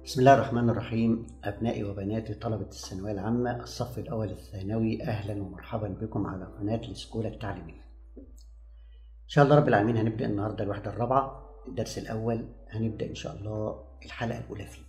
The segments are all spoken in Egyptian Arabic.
بسم الله الرحمن الرحيم أبنائي وبناتي طلبة الثانوية العامة الصف الأول الثانوي أهلا ومرحبا بكم على قناة السكولة التعليمية إن شاء الله رب العالمين هنبدأ النهاردة الوحدة الرابعة الدرس الأول هنبدأ إن شاء الله الحلقة الأولى فيه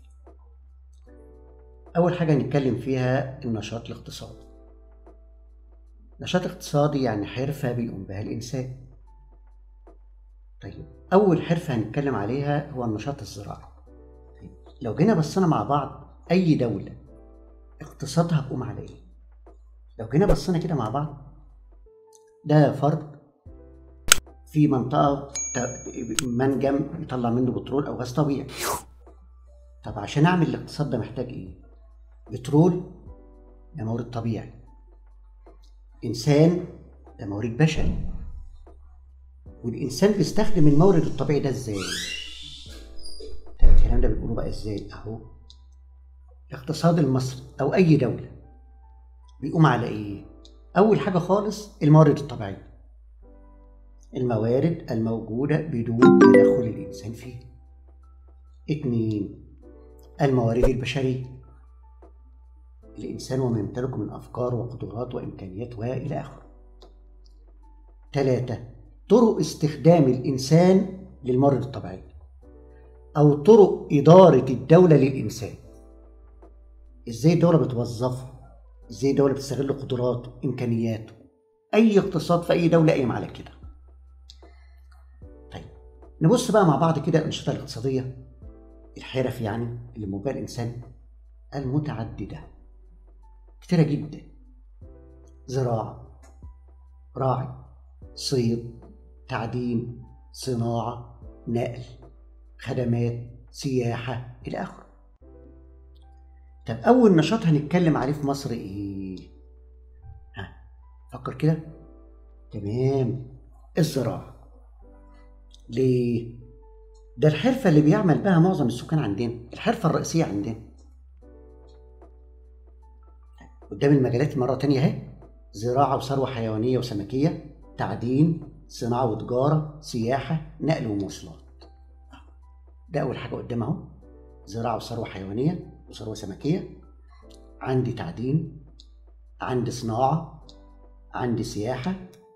أول حاجة هنتكلم فيها النشاط الاقتصادي نشاط اقتصادي يعني حرفة بيقوم بها الإنسان طيب أول حرفة هنتكلم عليها هو النشاط الزراعي طيب. لو جينا بصينا مع بعض أي دولة اقتصادها بيقوم على إيه؟ لو جينا بصينا كده مع بعض ده فرد في منطقة منجم يطلع منه بترول أو غاز طبيعي طب عشان أعمل الاقتصاد ده محتاج إيه؟ بترول ده مورد طبيعي إنسان ده مورد بشري والإنسان بيستخدم المورد الطبيعي ده إزاي؟ طب الكلام ده بنقوله بقى إزاي؟ أهو الاقتصاد المصري أو أي دولة بيقوم على إيه؟ أول حاجة خالص الموارد الطبيعية الموارد الموجودة بدون تدخل الإنسان فيها اتنين الموارد البشرية الإنسان وما يمتلكه من أفكار وقدرات وإمكانيات وإلى آخره ثلاثة طرق استخدام الإنسان للموارد الطبيعية أو طرق إدارة الدولة للإنسان إزاي الدولة بتوظفه إزاي الدولة بتستغل قدراته إمكانياته أي اقتصاد في أي دولة قايم على كده طيب نبص بقى مع بعض كده الأنشطة الاقتصادية الحرف يعني اللي موجودة الإنسان المتعددة كتيرة جدا زراعة راعي صيد تعدين صناعة نقل خدمات سياحة إلى آخره طب أول نشاط هنتكلم عليه في مصر إيه؟ ها فكر كده تمام الزراعة ليه؟ ده الحرفة اللي بيعمل بها معظم السكان عندنا الحرفة الرئيسية عندنا قدام المجالات مرة تانية اهي زراعة وثروة حيوانية وسمكية تعدين صناعة وتجارة سياحة نقل ومواصلات ده أول حاجة قدام أهو زراعة وثروة حيوانية وثروة سمكية عندي تعدين عندي صناعة عندي سياحة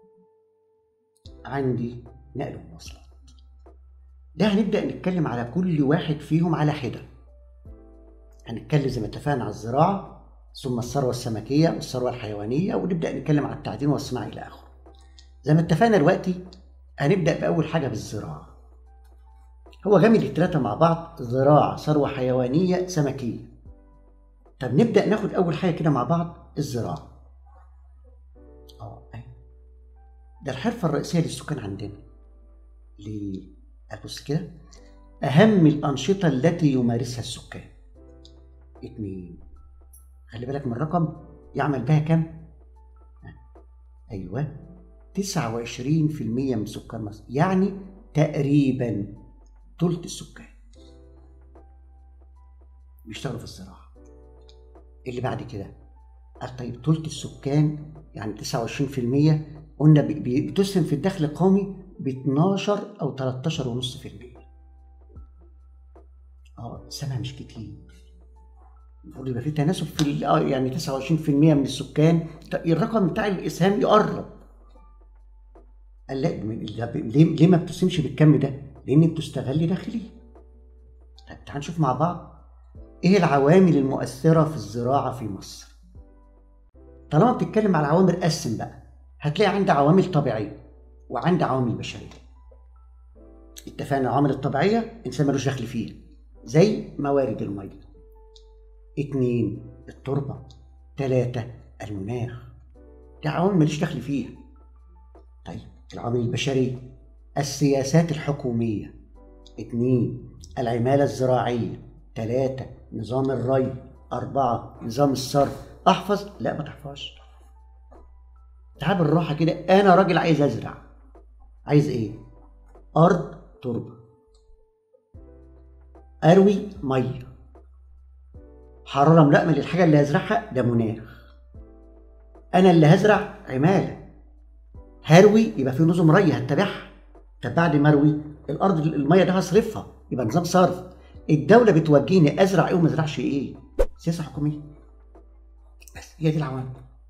عندي نقل ومواصلات ده هنبدأ نتكلم على كل واحد فيهم على حدة هنتكلم زي ما اتفقنا على الزراعة ثم الثروة السمكية والثروة الحيوانية ونبدأ نتكلم على التعدين والصناعة إلى آخره زي ما اتفقنا دلوقتي هنبدأ بأول حاجة بالزراعة هو جامد التلاتة مع بعض زراعة ثروة حيوانية سمكية طب نبدأ ناخد أول حاجة كده مع بعض الزراعة اه ده الحرفة الرئيسية للسكان عندنا ليه؟ أبص كده أهم الأنشطة التي يمارسها السكان اتنين خلي بالك من الرقم يعمل بها كام؟ أيوه 29% من سكان مصر يعني تقريبا ثلث السكان بيشتغلوا في الزراعة اللي بعد كده قال طيب ثلث السكان يعني 29% قلنا بتسهم في الدخل القومي ب 12 او 13 ونص في المية اه سنة مش كتير المفروض يبقى في تناسب في يعني 29% من السكان الرقم بتاع الاسهام يقرب قال لا ليه ليه ما بتسهمش بالكم ده؟ لان بتستغل داخلي طب تعال نشوف مع بعض ايه العوامل المؤثرة في الزراعة في مصر طالما بتتكلم على عوامل قسم بقى هتلاقي عندي عوامل طبيعية وعندي عوامل بشرية اتفقنا العوامل الطبيعية إنسان ملوش دخل فيها زي موارد المية اتنين التربة تلاتة المناخ دي عوامل ماليش دخل فيها طيب العوامل البشرية السياسات الحكومية اتنين العمالة الزراعية تلاتة نظام الري أربعة نظام الصرف أحفظ لا ما تحفظش تعال بالراحة كده أنا راجل عايز أزرع عايز إيه؟ أرض تربة أروي مية حرارة ملائمة للحاجة اللي هزرعها ده مناخ أنا اللي هزرع عمالة هروي يبقى في نظم ري هتبعها طب بعد ما اروي الارض الميه دي هصرفها يبقى نظام صرف الدوله بتوجهني ازرع ايه وما ازرعش ايه سياسه حكوميه بس هي دي العوامل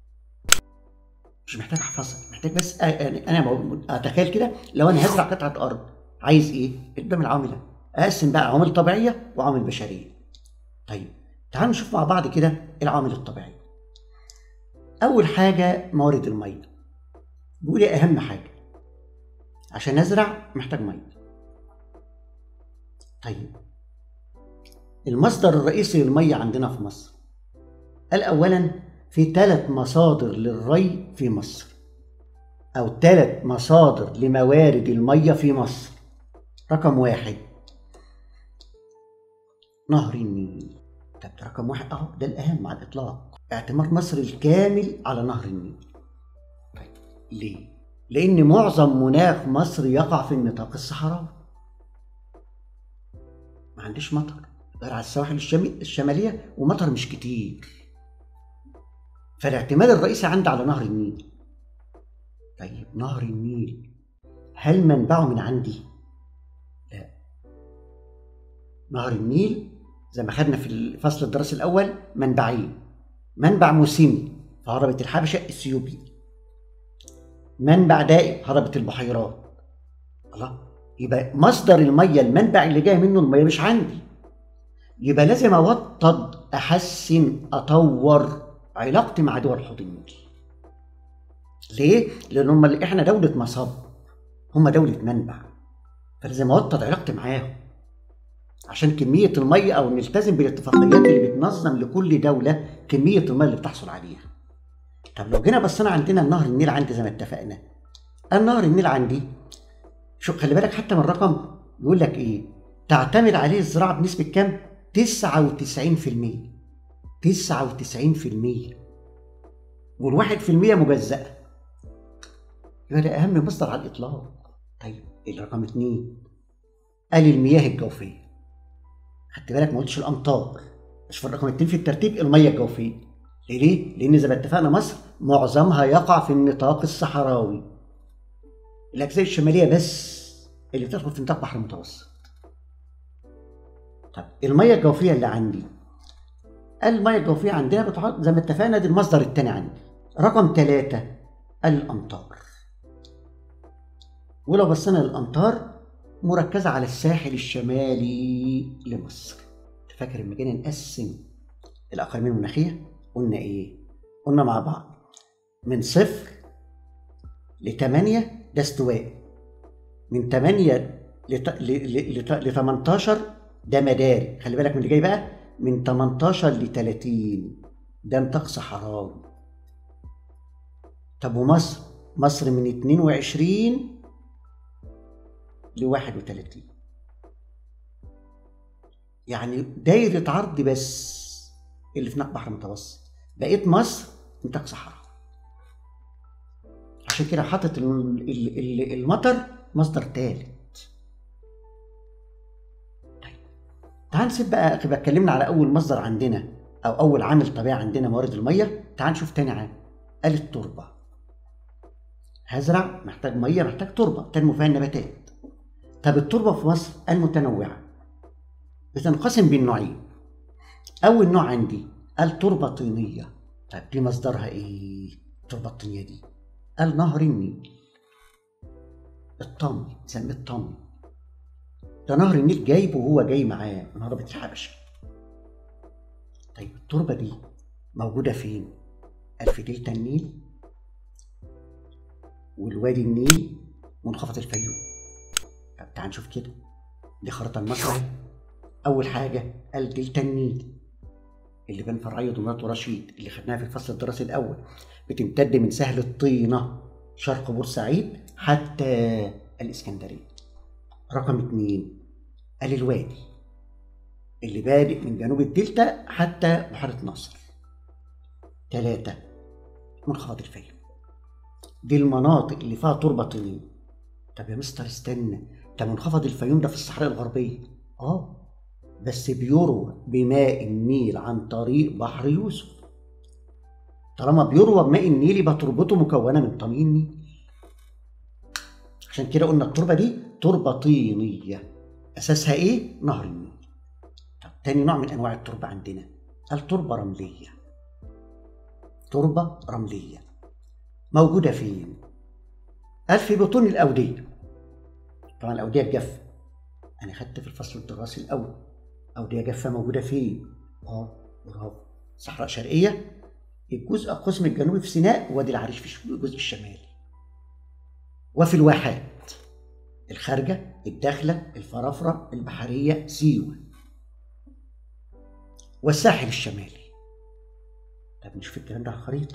مش محتاج احفظها محتاج بس أ- أ- انا بقول- اتخيل كده لو انا هزرع قطعه ارض عايز ايه قدام العوامل اقسم بقى عوامل طبيعيه وعوامل بشريه طيب تعالوا نشوف مع بعض كده العوامل الطبيعيه اول حاجه موارد الميه بيقول إيه اهم حاجه عشان ازرع محتاج ميه طيب المصدر الرئيسي للميه عندنا في مصر قال اولا في ثلاث مصادر للري في مصر او ثلاث مصادر لموارد الميه في مصر رقم واحد نهر النيل طب ده رقم واحد اهو ده الاهم على الاطلاق اعتماد مصر الكامل على نهر النيل طيب ليه لان معظم مناخ مصر يقع في النطاق الصحراوي ما عنديش مطر غير على السواحل الشمي- الشماليه ومطر مش كتير فالاعتماد الرئيسي عندي على نهر النيل طيب نهر النيل هل منبعه من عندي لا نهر النيل زي ما خدنا في الفصل الدراسي الاول منبعين منبع موسمي في هضبه الحبشه اثيوبيا منبع دائم هضبه البحيرات الله يبقى مصدر الميه المنبع اللي جاي منه الميه مش عندي يبقى لازم اوطد احسن اطور علاقتي مع دول حوض النيل ليه؟ لان هم اللي احنا دوله مصب هم دوله منبع فلازم اوطد علاقتي معاهم عشان كميه الميه او نلتزم بالاتفاقيات اللي بتنظم لكل دوله كميه الميه اللي بتحصل عليها طب لو جينا بصينا عندنا النهر النيل عندي زي ما اتفقنا النهر النيل عندي شوف خلي بالك حتى من الرقم يقول لك ايه تعتمد عليه الزراعه بنسبه كام 99% 99% والواحد في المية مجزأة يبقى ده أهم مصدر على الإطلاق طيب الرقم اتنين قال المياه الجوفية خدت بالك ما قلتش الأمطار مش في الرقم اتنين في الترتيب المياه الجوفية ليه؟ لأن زي ما اتفقنا مصر معظمها يقع في النطاق الصحراوي الأجزاء الشمالية بس اللي بتدخل في نطاق بحر المتوسط طب المياه الجوفية اللي عندي المياه الجوفية عندنا بتحط زي ما اتفقنا دي المصدر التاني عندي رقم ثلاثة الأمطار ولو بصينا للأمطار مركزة على الساحل الشمالي لمصر فاكر لما جينا نقسم الأقاليم المناخية قلنا إيه؟ قلنا مع بعض من صفر لثمانية ده استواء من ثمانية لت... ل... ل... لت... ل 18 ده مداري خلي بالك من اللي جاي بقى من 18 ل 30 ده نطاق صحراوي طب ومصر مصر من 22 ل 31 يعني دايرة عرض بس اللي في نطاق بحر المتوسط بقيت مصر نطاق صحراء عشان كده حاطط ال- ال- ال- المطر مصدر ثالث طيب تعال نسيب بقى يبقى اتكلمنا على اول مصدر عندنا او اول عامل طبيعي عندنا موارد الميه تعال نشوف تاني عامل قال التربه هزرع محتاج ميه محتاج تربه تنمو فيها النباتات طب التربه في مصر المتنوعه بتنقسم بين نوعين اول نوع عندي قال تربه طينيه طيب دي مصدرها ايه التربه الطينيه دي قال نهر النيل الطمي نسميه الطمي ده نهر النيل جايبه وهو جاي معاه من هضبة الحبشة طيب التربة دي موجودة فين؟ قال في دلتا النيل والوادي النيل منخفض الفيوم طب تعال نشوف كده دي خريطة المصري أول حاجة قال دلتا النيل اللي بين فرعية دمياط ورشيد اللي خدناها في الفصل الدراسي الأول بتمتد من سهل الطينة شرق بورسعيد حتى الإسكندرية رقم اتنين قال الوادي اللي بادئ من جنوب الدلتا حتى بحيرة ناصر تلاتة منخفض الفيوم دي المناطق اللي فيها تربة طينية طب يا مستر استنى ده منخفض الفيوم ده في الصحراء الغربية اه بس بيروى بماء النيل عن طريق بحر يوسف طالما بيروى بماء النيل يبقى تربته مكونة من طمي النيل عشان كده قلنا التربة دي تربة طينية أساسها إيه؟ نهر النيل طب تاني نوع من انواع التربه عندنا التربه رمليه تربه رمليه موجوده فين قال في بطون الاوديه طبعا الاوديه الجافه انا خدت في الفصل الدراسي الاول اوديه جافه موجوده فين اه برافو صحراء شرقيه الجزء القسم الجنوبي في سيناء وادي العريش في الجزء الشمالي وفي الواحات الخارجة الداخلة الفرافرة البحرية سيوة والساحل الشمالي طب نشوف الكلام ده على الخريطة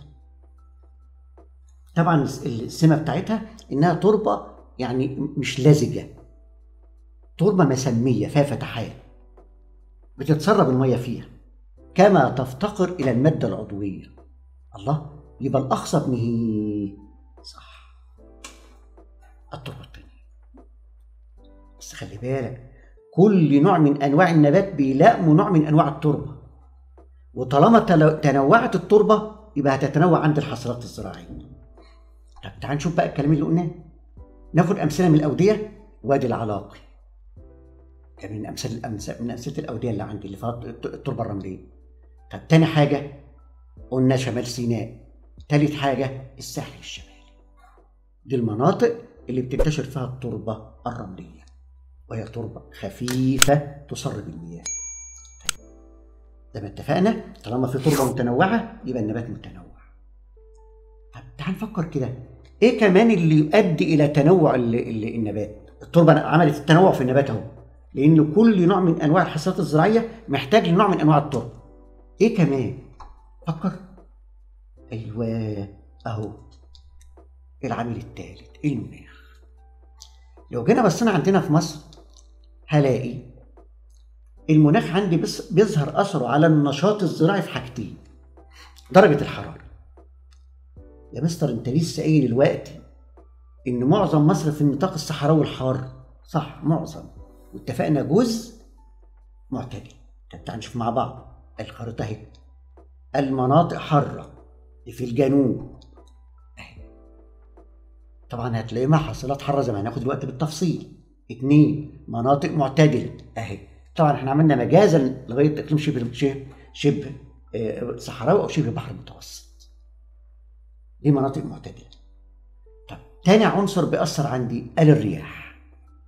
طبعا السمة بتاعتها إنها تربة يعني مش لزجة تربة مسمية فيها فتحات بتتسرب المية فيها كما تفتقر إلى المادة العضوية الله يبقى الأخصب نهي صح التربة الطينية بس خلي بالك كل نوع من أنواع النبات بيلائم نوع من أنواع التربة وطالما تنوعت التربة يبقى هتتنوع عند الحصلات الزراعية طب تعال نشوف بقى الكلام اللي قلناه ناخد أمثلة من الأودية وادي العلاقي كان من أمثلة من أمثلة الأودية اللي عندي اللي فيها التربة الرملية طب تاني حاجة قلنا شمال سيناء تالت حاجة الساحل الشمالي دي المناطق اللي بتنتشر فيها التربة الرملية وهي تربة خفيفة تسرب المياه زي ما اتفقنا طالما في تربة متنوعة يبقى النبات متنوع طب تعال نفكر كده ايه كمان اللي يؤدي الى تنوع النبات التربة عملت التنوع في النبات اهو لان كل نوع من انواع الحصاد الزراعية محتاج لنوع من انواع التربة ايه كمان فكر ايوه اهو العامل الثالث المناخ لو جينا بصينا عندنا في مصر هلاقي المناخ عندي بس بيظهر اثره على النشاط الزراعي في حاجتين درجه الحراره يا مستر انت لسه قايل دلوقتي ان معظم مصر في النطاق الصحراوي الحار صح معظم واتفقنا جزء معتدل طب تعال نشوف مع بعض الخريطه اهي المناطق حاره في الجنوب طبعا هتلاقي مع حاصلات حاره زي ما هناخد دلوقتي بالتفصيل اتنين مناطق معتدله اهي طبعا احنا عملنا مجازا لغايه اقليم شبه شبه شبه صحراوي او شبه بحر متوسط دي مناطق معتدله طب تاني عنصر بيأثر عندي قال الرياح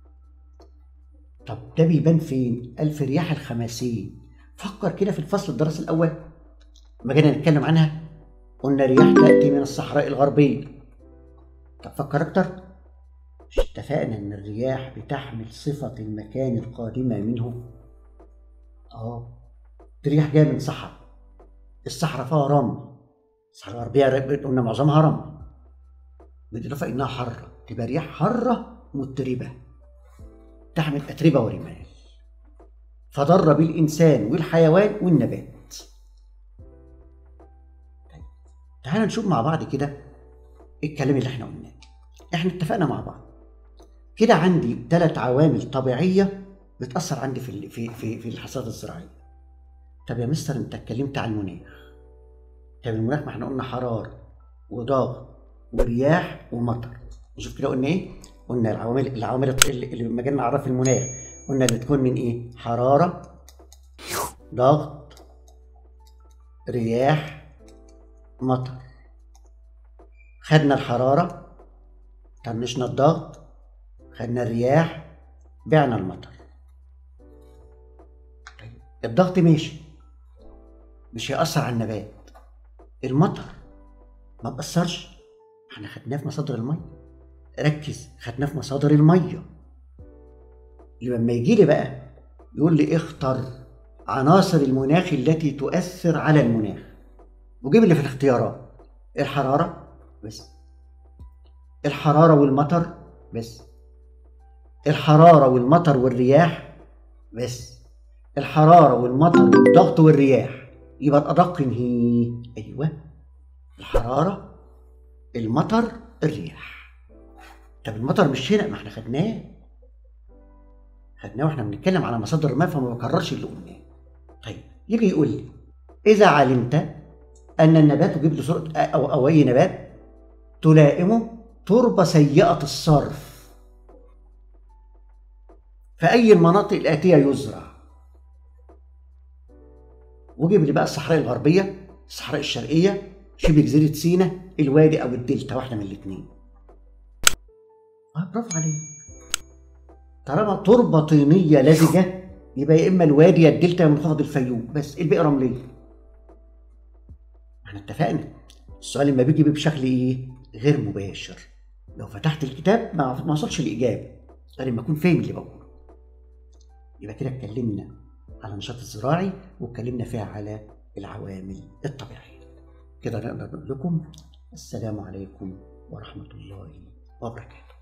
طب ده بيبان فين؟ قال في رياح الخماسين فكر كده في الفصل الدراسي الاول لما جينا نتكلم عنها قلنا رياح تأتي من الصحراء الغربية طب فكر أكتر مش اتفقنا إن الرياح بتحمل صفة المكان القادمة منه اه الرياح جاية من صحراء الصحراء فيها رمل الصحراء الغربية قلنا معظمها رمل بالإضافة إنها حرة تبقى رياح حرة متربة تحمل أتربة ورمال فضر بالإنسان والحيوان والنبات تعال نشوف مع بعض كده الكلام اللي احنا قلناه احنا اتفقنا مع بعض كده عندي ثلاث عوامل طبيعيه بتاثر عندي في في في, في الحصاد الزراعيه طب يا مستر انت اتكلمت عن المناخ طب المناخ ما احنا قلنا حراره وضغط ورياح ومطر نشوف كده قلنا ايه قلنا العوامل العوامل اللي لما جينا نعرف المناخ قلنا بتكون من ايه حراره ضغط رياح مطر خدنا الحرارة طنشنا الضغط خدنا الرياح بعنا المطر طيب الضغط ماشي مش هيأثر على النبات المطر ما بأثرش احنا خدناه في مصادر المية ركز خدناه في مصادر المية لما يجي لي بقى يقول لي اختر عناصر المناخ التي تؤثر على المناخ وجيب اللي في الاختيارات الحرارة بس الحرارة والمطر بس الحرارة والمطر والرياح بس الحرارة والمطر والضغط والرياح يبقى الأدق هي أيوه الحرارة المطر الرياح طب المطر مش هنا ما احنا خدناه خدناه واحنا بنتكلم على مصادر الماء فما بكررش اللي قلناه طيب يجي يقول لي إذا علمت أن النبات يجيب له صورة أو, أو أي نبات تلائمه تربة سيئة الصرف فأي المناطق الآتية يزرع وجيب لي بقى الصحراء الغربيه الصحراء الشرقيه شبه جزيره سيناء الوادي او الدلتا واحده من الاثنين اه برافو عليك طالما تربه طينيه لزجه يبقى يا اما الوادي يا الدلتا يا منخفض الفيوم بس الباقي رمليه احنا اتفقنا السؤال لما بيجي بشكل ايه غير مباشر لو فتحت الكتاب ما ما وصلش الاجابه غير لما اكون فاهم اللي بقوله يبقى كده اتكلمنا على النشاط الزراعي واتكلمنا فيها على العوامل الطبيعيه كده نقدر نقول لكم السلام عليكم ورحمه الله وبركاته